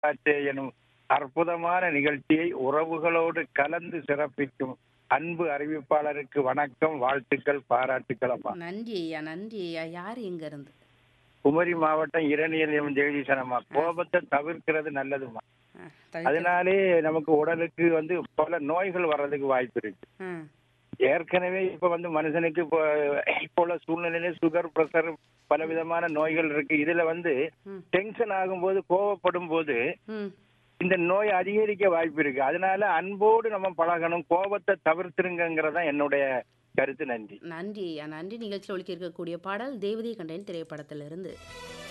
பூங்காற்றே எனும் அற்புதமான நிகழ்ச்சியை உறவுகளோடு கலந்து சிறப்பிக்கும் அன்பு அறிவிப்பாளருக்கு வணக்கம் வாழ்த்துக்கள் பாராட்டுக்கள் அம்மா நன்றி ஐயா நன்றி ஐயா யார் எங்க இருந்து குமரி மாவட்டம் இரணியல் ஜெகதீசனம்மா கோபத்தை தவிர்க்கிறது நல்லதுமா ஆ, தவிர்க்க- அதனாலே நமக்கு உடலுக்கு வந்து பல நோய்கள் வர்றதுக்கு வாய்ப்பு இருக்கு ஆ, ஏற்கனவே இப்ப வந்து மனுஷனுக்கு இப்போ இப்போ உள்ள சூழ்நிலையில சுகர் பிரஷர் பல விதமான நோய்கள் இருக்கு இதுல வந்து ம், டென்ஷன் ஆகும்போது கோவப்படும் போது ம். இந்த நோய் அதிகரிக்க வாய்ப்பு இருக்கு அதனால அன்போடு நம்ம பழகணும் கோபத்தை தவிர்த்துருங்கிறதான் என்னுடைய கருத்து நன்றி நன்றி ஐயா நன்றி நிகழ்ச்சியில் ஒழிக்க இருக்கக்கூடிய பாடல் தேவதை கண்டேன் திரைப்படத்திலிருந்து